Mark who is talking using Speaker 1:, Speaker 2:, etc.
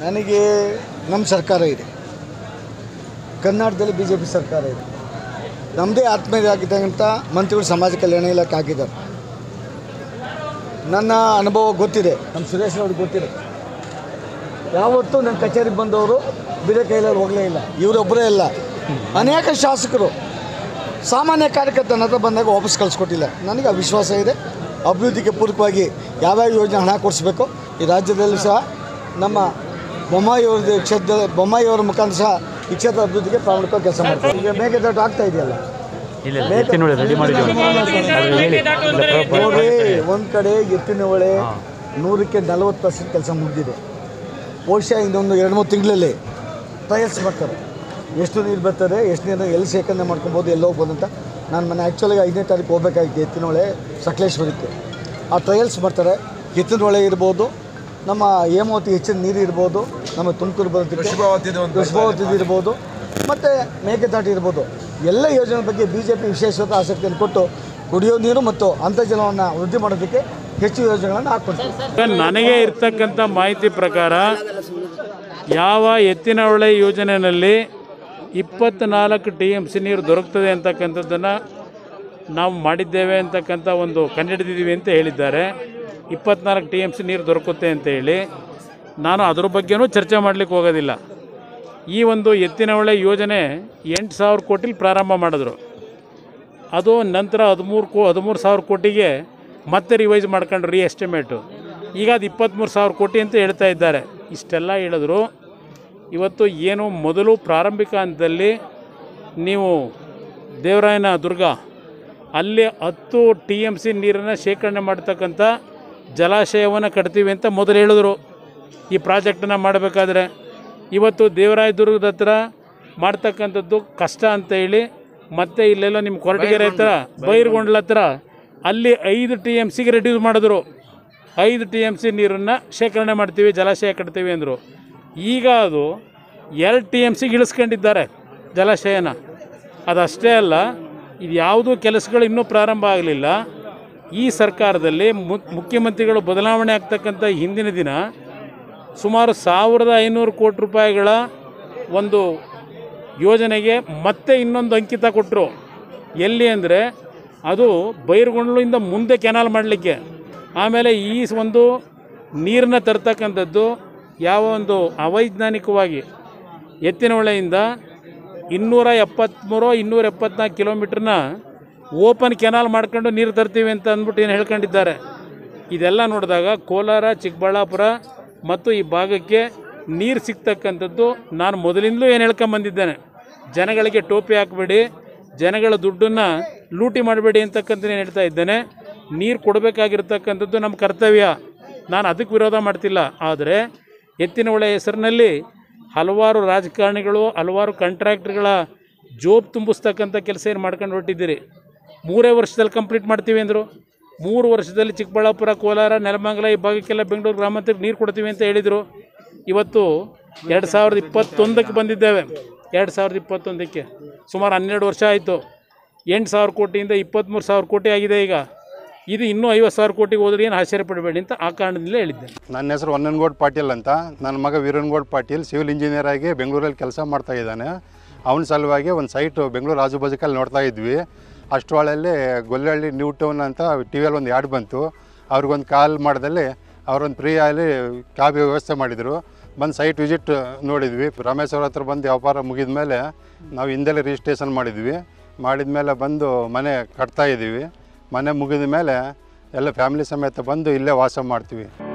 Speaker 1: ನನಗೆ ನಮ್ಮ ಸರ್ಕಾರ ಇದೆ ಕರ್ನಾಟಕದಲ್ಲಿ ಬಿ ಜೆ ಪಿ ಸರ್ಕಾರ ಇದೆ ನಮ್ಮದೇ ಆತ್ಮೀಯ ಆಗಿದ್ದಂಥ ಮಂತ್ರಿಗಳು ಸಮಾಜ ಕಲ್ಯಾಣ ಇಲಾಖೆ ಹಾಕಿದ್ದಾರೆ ನನ್ನ ಅನುಭವ ಗೊತ್ತಿದೆ ನಮ್ಮ ಸುರೇಶ್ ಅವ್ರಿಗೆ ಗೊತ್ತಿದೆ ಯಾವತ್ತೂ ನನ್ನ ಕಚೇರಿಗೆ ಬಂದವರು ಬೇರೆ ಕೈಯಲ್ಲಿ ಹೋಗಲೇ ಇಲ್ಲ ಇವರೊಬ್ಬರೇ ಇಲ್ಲ ಅನೇಕ ಶಾಸಕರು ಸಾಮಾನ್ಯ ಕಾರ್ಯಕರ್ತನ ಹತ್ರ ಬಂದಾಗ ವಾಪಸ್ ಕಳಿಸ್ಕೊಟ್ಟಿಲ್ಲ ನನಗೆ ಆ ವಿಶ್ವಾಸ ಇದೆ ಅಭಿವೃದ್ಧಿಗೆ ಪೂರಕವಾಗಿ ಯಾವ್ಯಾವ ಯೋಜನೆ ಹಣ ಕೊಡಿಸ್ಬೇಕು ಈ ರಾಜ್ಯದಲ್ಲಿ ಸಹ ನಮ್ಮ ಬೊಮ್ಮಾಯಿಯವ್ರದ್ದು ಕ್ಷೇತ್ರ ಬೊಮ್ಮಾಯಿಯವರ ಮುಖಾಂತರ ಸಹ ಈ ಕ್ಷೇತ್ರ ಅಭಿವೃದ್ಧಿಗೆ ಪ್ರಾಮಾಣಿಕವಾಗಿ ಕೆಲಸ ಮಾಡ್ತಾರೆ ಈಗ ಮೇಕೆದಾಟು ಆಗ್ತಾ ಇದೆಯಲ್ಲ
Speaker 2: ಇಲ್ಲ ಎತ್ತಿನ ಹೊಳೆ ರೆಡಿ ಮಾಡಿದ್ದೀವಿ ಅದು ಹೇಳಿ ಇಲ್ಲ, ಪ್ರ- ಪ್ರ-
Speaker 1: ನೋಡಿ ಒಂದು ಕಡೆ ಎತ್ತಿನ ಹೊಳೆ ನೂರಕ್ಕೆ ನಲವತ್ತು ಪರ್ಸೆಂಟ್ ಕೆಲಸ ಮುಗಿದಿದೆ ಬಹುಶಃ ಇನ್ನೊಂದು ಎರಡು ಮೂರು ತಿಂಗಳಲ್ಲಿ ಟ್ರಯಲ್ಸ್ ಮಾಡ್ತಾರೆ ಎಷ್ಟು ನೀರು ಬರ್ತದೆ ಎಷ್ಟು ನೀರನ್ನು ಎಲ್ಲಿ ಶೇಖರಣೆ ಮಾಡ್ಕೊಬೋದು ಎಲ್ಲಿ ಹೋಗ್ಬೋದು ಅಂತ ನಾನು ಮನೆ ಆ್ಯಕ್ಚುಲಾಗಿ ಐದನೇ ತಾರೀಕು ಹೋಗ್ಬೇಕಾಗಿತ್ತು ಎತ್ತಿನ ಹೊಳೆ ಸಕಲೇಶ್ವರಕ್ಕೆ ಆ ಟ್ರಯಲ್ಸ್ ಮಾಡ್ತಾರೆ ಎತ್ತಿನ ಹೊಳೆ ಇರ್ಬೋದು ನಮ್ಮ ಹೇಮಾವತಿ ಹೆಚ್ಚಿನ ನೀರು ಇರ್ಬೋದು ನಮ್ಮ ತುಮಕೂರು ಬರೋದಕ್ಕೆ ಕೃಷ್ಣಾವತಿ ಇರ್ಬೋದು ಮತ್ತು ಮೇಕೆದಾಟು ಇರ್ಬೋದು ಎಲ್ಲ ಯೋಜನೆ ಬಗ್ಗೆ ಬಿ ಜೆ ಪಿ ವಿಶೇಷವಾದ ಆಸಕ್ತಿಯನ್ನು ಕೊಟ್ಟು ಕುಡಿಯೋ ನೀರು ಮತ್ತು ಅಂತರ್ಜಲವನ್ನು ವೃದ್ಧಿ ಮಾಡೋದಕ್ಕೆ ಹೆಚ್ಚು ಯೋಜನೆಗಳನ್ನು ಹಾಕ್ಕೊಡ್ತೀವಿ
Speaker 3: ನನಗೆ ಇರ್ತಕ್ಕಂಥ ಮಾಹಿತಿ ಪ್ರಕಾರ ಯಾವ ಎತ್ತಿನ ಹೊಳೆ ಯೋಜನೆಯಲ್ಲಿ ಇಪ್ಪತ್ತ್ನಾಲ್ಕು ಟಿ ಎಮ್ ಸಿ ನೀರು ದೊರಕ್ತದೆ ಅಂತಕ್ಕಂಥದ್ದನ್ನು ನಾವು ಮಾಡಿದ್ದೇವೆ ಅಂತಕ್ಕಂಥ ಒಂದು ಕಂಡುಹಿಡಿದಿದ್ದೀವಿ ಅಂತ ಹೇಳಿದ್ದಾರೆ ಇಪ್ಪತ್ನಾಲ್ಕು ಟಿ ಎಮ್ ಸಿ ನೀರು ದೊರಕುತ್ತೆ ಅಂತ ಹೇಳಿ ನಾನು ಅದ್ರ ಬಗ್ಗೆನೂ ಚರ್ಚೆ ಮಾಡಲಿಕ್ಕೆ ಹೋಗೋದಿಲ್ಲ ಈ ಒಂದು ಎತ್ತಿನ ಹೊಳೆ ಯೋಜನೆ ಎಂಟು ಸಾವಿರ ಕೋಟಿಲಿ ಪ್ರಾರಂಭ ಮಾಡಿದ್ರು ಅದು ನಂತರ ಹದಿಮೂರು ಕೋ ಹದಿಮೂರು ಸಾವಿರ ಕೋಟಿಗೆ ಮತ್ತೆ ರಿವೈಸ್ ಮಾಡ್ಕೊಂಡ್ರು ರೀ ಎಸ್ಟಿಮೇಟು ಈಗ ಅದು ಇಪ್ಪತ್ತ್ಮೂರು ಸಾವಿರ ಕೋಟಿ ಅಂತ ಹೇಳ್ತಾ ಇದ್ದಾರೆ ಇಷ್ಟೆಲ್ಲ ಹೇಳಿದ್ರು ಇವತ್ತು ಏನು ಮೊದಲು ಪ್ರಾರಂಭಿಕ ಹಂತದಲ್ಲಿ ನೀವು ದೇವರಾಯನ ದುರ್ಗ ಅಲ್ಲಿ ಹತ್ತು ಟಿ ಎಮ್ ಸಿ ನೀರನ್ನು ಶೇಖರಣೆ ಮಾಡ್ತಕ್ಕಂಥ ಜಲಾಶಯವನ್ನು ಕಟ್ತೀವಿ ಅಂತ ಮೊದಲು ಹೇಳಿದ್ರು ಈ ಪ್ರಾಜೆಕ್ಟನ್ನು ಮಾಡಬೇಕಾದ್ರೆ ಇವತ್ತು ದೇವರಾಯದುರ್ಗದ ಹತ್ರ ಮಾಡ್ತಕ್ಕಂಥದ್ದು ಕಷ್ಟ ಅಂತ ಹೇಳಿ ಮತ್ತೆ ಇಲ್ಲೆಲ್ಲ ನಿಮ್ಮ ಕೊರಟಗೆರೆ ಹತ್ರ ಬೈರ್ಗೊಂಡ್ಲ ಹತ್ರ ಅಲ್ಲಿ ಐದು ಟಿ ಎಮ್ ಸಿಗೆ ರೆಡ್ಯೂಸ್ ಮಾಡಿದ್ರು ಐದು ಟಿ ಎಮ್ ಸಿ ನೀರನ್ನು ಶೇಖರಣೆ ಮಾಡ್ತೀವಿ ಜಲಾಶಯ ಕಟ್ತೀವಿ ಅಂದರು ಈಗ ಅದು ಎರಡು ಟಿ ಎಮ್ ಸಿಗೆ ಇಳಿಸ್ಕೊಂಡಿದ್ದಾರೆ ಜಲಾಶಯನ ಅದಷ್ಟೇ ಅಲ್ಲ ಇದು ಯಾವುದೂ ಕೆಲಸಗಳು ಇನ್ನೂ ಪ್ರಾರಂಭ ಆಗಲಿಲ್ಲ ಈ ಸರ್ಕಾರದಲ್ಲಿ ಮು- ಮುಖ್ಯಮಂತ್ರಿಗಳು ಬದಲಾವಣೆ ಆಗ್ತಕ್ಕಂಥ ಹಿಂದಿನ ದಿನ ಸುಮಾರು ಸಾವಿರದ ಐನೂರು ಕೋಟಿ ರೂಪಾಯಿಗಳ ಒಂದು ಯೋಜನೆಗೆ ಮತ್ತೆ ಇನ್ನೊಂದು ಅಂಕಿತ ಕೊಟ್ಟರು ಎಲ್ಲಿ ಅಂದರೆ ಅದು ಬೈರುಗೊಂಡ್ಲಿಂದ ಮುಂದೆ ಕೆನಾಲ್ ಮಾಡಲಿಕ್ಕೆ ಆಮೇಲೆ ಈ ಒಂದು ನೀರನ್ನ ತರ್ತಕ್ಕಂಥದ್ದು ಯಾವ ಒಂದು ಅವೈಜ್ಞಾನಿಕವಾಗಿ ಎತ್ತಿನ ಹೊಳೆಯಿಂದ ಇನ್ನೂರ ಎಪ್ಪತ್ತ್ಮೂರು ಇನ್ನೂರ ಎಪ್ಪತ್ನಾಲ್ಕು ಕಿಲೋಮೀಟ್ರನ್ನ ಓಪನ್ ಕೆನಾಲ್ ಮಾಡ್ಕೊಂಡು ನೀರು ತರ್ತೀವಿ ಅಂತ ಅಂದ್ಬಿಟ್ಟು ಏನು ಹೇಳ್ಕೊಂಡಿದ್ದಾರೆ ಇದೆಲ್ಲ ನೋಡಿದಾಗ ಕೋಲಾರ ಚಿಕ್ಕಬಳ್ಳಾಪುರ ಮತ್ತು ಈ ಭಾಗಕ್ಕೆ ನೀರು ಸಿಗ್ತಕ್ಕಂಥದ್ದು ನಾನು ಮೊದಲಿಂದಲೂ ಏನು ಹೇಳ್ಕೊಂಬಂದಿದ್ದೇನೆ ಜನಗಳಿಗೆ ಟೋಪಿ ಹಾಕಬೇಡಿ ಜನಗಳ ದುಡ್ಡನ್ನು ಲೂಟಿ ಮಾಡಬೇಡಿ ಅಂತಕ್ಕಂಥ ಏನು ಹೇಳ್ತಾ ಇದ್ದೇನೆ ನೀರು ಕೊಡಬೇಕಾಗಿರ್ತಕ್ಕಂಥದ್ದು ನಮ್ಮ ಕರ್ತವ್ಯ ನಾನು ಅದಕ್ಕೆ ವಿರೋಧ ಮಾಡ್ತಿಲ್ಲ ಆದರೆ ಎತ್ತಿನ ಹೊಳೆ ಹೆಸರಿನಲ್ಲಿ ಹಲವಾರು ರಾಜಕಾರಣಿಗಳು ಹಲವಾರು ಕಾಂಟ್ರಾಕ್ಟ್ರುಗಳ ಜೋಬ್ ತುಂಬಿಸ್ತಕ್ಕಂಥ ಕೆಲಸ ಏನು ಮಾಡ್ಕೊಂಡು ಹೊರಟಿದ್ದೀರಿ ಮೂರೇ ವರ್ಷದಲ್ಲಿ ಕಂಪ್ಲೀಟ್ ಮಾಡ್ತೀವಿ ಅಂದರು ಮೂರು ವರ್ಷದಲ್ಲಿ ಚಿಕ್ಕಬಳ್ಳಾಪುರ ಕೋಲಾರ ನೆಲಮಂಗಲ ಈ ಭಾಗಕ್ಕೆಲ್ಲ ಬೆಂಗಳೂರು ಗ್ರಾಮಾಂತರಕ್ಕೆ ನೀರು ಕೊಡ್ತೀವಿ ಅಂತ ಹೇಳಿದರು ಇವತ್ತು ಎರಡು ಸಾವಿರದ ಇಪ್ಪತ್ತೊಂದಕ್ಕೆ ಬಂದಿದ್ದೇವೆ ಎರಡು ಸಾವಿರದ ಇಪ್ಪತ್ತೊಂದಕ್ಕೆ ಸುಮಾರು ಹನ್ನೆರಡು ವರ್ಷ ಆಯಿತು ಎಂಟು ಸಾವಿರ ಕೋಟಿಯಿಂದ ಇಪ್ಪತ್ತ್ಮೂರು ಸಾವಿರ ಕೋಟಿ ಆಗಿದೆ ಈಗ ಇದು ಇನ್ನೂ ಐವತ್ತು ಸಾವಿರ ಕೋಟಿಗೆ ಹೋದ್ರೆ ಏನು ಆಶ್ಚರ್ಯ ಪಡಬೇಡಿ ಅಂತ ಆ ಕಾರಣದಿಂದಲೇ ಹೇಳಿದ್ದೆ
Speaker 4: ನನ್ನ ಹೆಸರು ಒನ್ನನಗೌಡ್ ಪಾಟೀಲ್ ಅಂತ ನನ್ನ ಮಗ ವೀರನಗೌಡ್ ಪಾಟೀಲ್ ಸಿವಿಲ್ ಇಂಜಿನಿಯರ್ ಆಗಿ ಬೆಂಗಳೂರಲ್ಲಿ ಕೆಲಸ ಮಾಡ್ತಾ ಇದ್ದಾನೆ ಅವನ ಸಲುವಾಗಿ ಒಂದು ಸೈಟು ಬೆಂಗಳೂರು ಆಜುಬಾಜುಕಲ್ಲಿ ನೋಡ್ತಾ ಇದ್ವಿ ಅಷ್ಟರೊಳಲ್ಲಿ ಗೊಲ್ಲಹಳ್ಳಿ ನ್ಯೂ ಟೌನ್ ಅಂತ ಟಿ ವಿಯಲ್ಲಿ ಒಂದು ಯಾಡ್ ಬಂತು ಅವ್ರಿಗೊಂದು ಕಾಲ್ ಮಾಡ್ದಲ್ಲಿ ಅವರೊಂದು ಫ್ರೀ ಆಗಿ ಕ್ಯಾಬ್ ವ್ಯವಸ್ಥೆ ಮಾಡಿದರು ಬಂದು ಸೈಟ್ ವಿಸಿಟ್ ನೋಡಿದ್ವಿ ರಮೇಶ್ ಅವ್ರ ಹತ್ರ ಬಂದು ವ್ಯಾಪಾರ ಮುಗಿದ ಮೇಲೆ ನಾವು ಹಿಂದೆಲ್ಲೇ ರಿಜಿಸ್ಟ್ರೇಷನ್ ಮಾಡಿದ್ವಿ ಮಾಡಿದ ಮೇಲೆ ಬಂದು ಮನೆ ಕಟ್ತಾ ಇದ್ದೀವಿ ಮನೆ ಮುಗಿದ ಮೇಲೆ ಎಲ್ಲ ಫ್ಯಾಮಿಲಿ ಸಮೇತ ಬಂದು ಇಲ್ಲೇ ವಾಸ ಮಾಡ್ತೀವಿ